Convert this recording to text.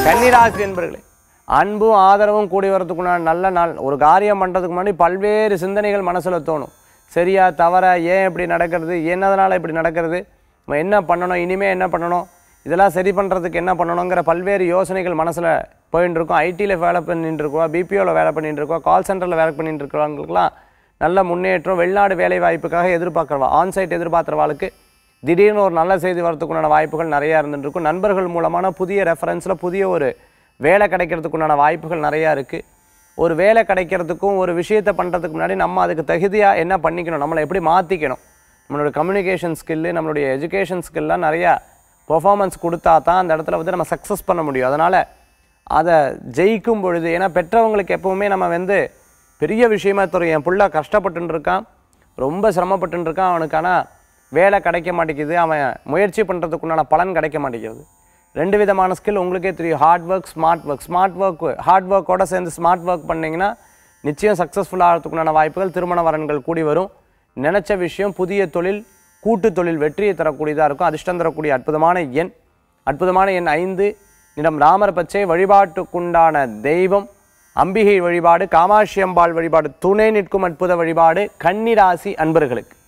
கன்னிராசி என்பர்களே அன்பும் ஆதரவும் கூடி வரதுக்குண்டான நல்ல நாள் ஒரு காரியம் பண்ணுறதுக்கு முன்னாடி பல்வேறு சிந்தனைகள் மனசில் தோணும் சரியா தவற ஏன் இப்படி நடக்கிறது என்னதனால இப்படி நடக்கிறது நம்ம என்ன பண்ணணும் இனிமேல் என்ன பண்ணணும் இதெல்லாம் சரி பண்ணுறதுக்கு என்ன பண்ணணுங்கிற பல்வேறு யோசனைகள் மனசில் போயின்னு இருக்கும் ஐடியில் வேலை பண்ணிட்டு இருக்கோம் பிபிஓவில் வேலை பண்ணிட்டு இருக்கோம் கால் சென்டரில் வேலை பண்ணிட்டு இருக்கிறவங்களுக்குலாம் நல்ல முன்னேற்றம் வெளிநாடு வேலை வாய்ப்புக்காக எதிர்பார்க்குறவா ஆன்சைட் எதிர்பார்க்குறவாளுக்கு திடீர்னு ஒரு நல்ல செய்தி வரதுக்குண்டான வாய்ப்புகள் நிறையா இருந்துட்டு இருக்கும் நண்பர்கள் மூலமான புதிய ரெஃபரன்ஸில் புதிய ஒரு வேலை கிடைக்கிறதுக்குண்டான வாய்ப்புகள் நிறையா இருக்குது ஒரு வேலை கிடைக்கிறதுக்கும் ஒரு விஷயத்தை பண்ணுறதுக்கு முன்னாடி நம்ம அதுக்கு தகுதியாக என்ன பண்ணிக்கணும் நம்மளை எப்படி மாற்றிக்கணும் நம்மளோட கம்யூனிகேஷன் ஸ்கில்லு நம்மளுடைய எஜுகேஷன் ஸ்கில்லாம் நிறையா பெர்ஃபார்மன்ஸ் கொடுத்தா தான் அந்த இடத்துல வந்து நம்ம சக்ஸஸ் பண்ண முடியும் அதனால் அதை ஜெயிக்கும் பொழுது ஏன்னா பெற்றவங்களுக்கு எப்பவுமே நம்ம வந்து பெரிய விஷயமா தரும் என் புள்ள கஷ்டப்பட்டுன்னு இருக்கான் ரொம்ப சிரமப்பட்டுன்னு இருக்கான் அவனுக்கு ஆனால் வேலை கிடைக்க மாட்டேங்குது அவன் முயற்சி பண்ணுறதுக்குண்டான பலன் கிடைக்க மாட்டேங்குது ரெண்டு விதமான ஸ்கில் உங்களுக்கே தெரியும் hard work smart work smart work hard ஒர்க்கோட சேர்ந்து ஸ்மார்ட் ஒர்க் பண்ணிங்கன்னா நிச்சயம் சக்ஸஸ்ஃபுல் ஆகிறதுக்குண்டான வாய்ப்புகள் திருமண வரன்கள் கூடி வரும் நினச்ச விஷயம் புதிய தொழில் கூட்டு தொழில் வெற்றியை தரக்கூடியதாக இருக்கும் அதிர்ஷ்டம் தரக்கூடிய அற்புதமான எண் அற்புதமான எண் ஐந்து நிறம் ராமர் பச்சை வழிபாட்டுக்குண்டான தெய்வம் அம்பிகை வழிபாடு காமாட்சி அம்பாள் வழிபாடு துணை நிற்கும் அற்புத வழிபாடு கன்னிராசி அன்பர்களுக்கு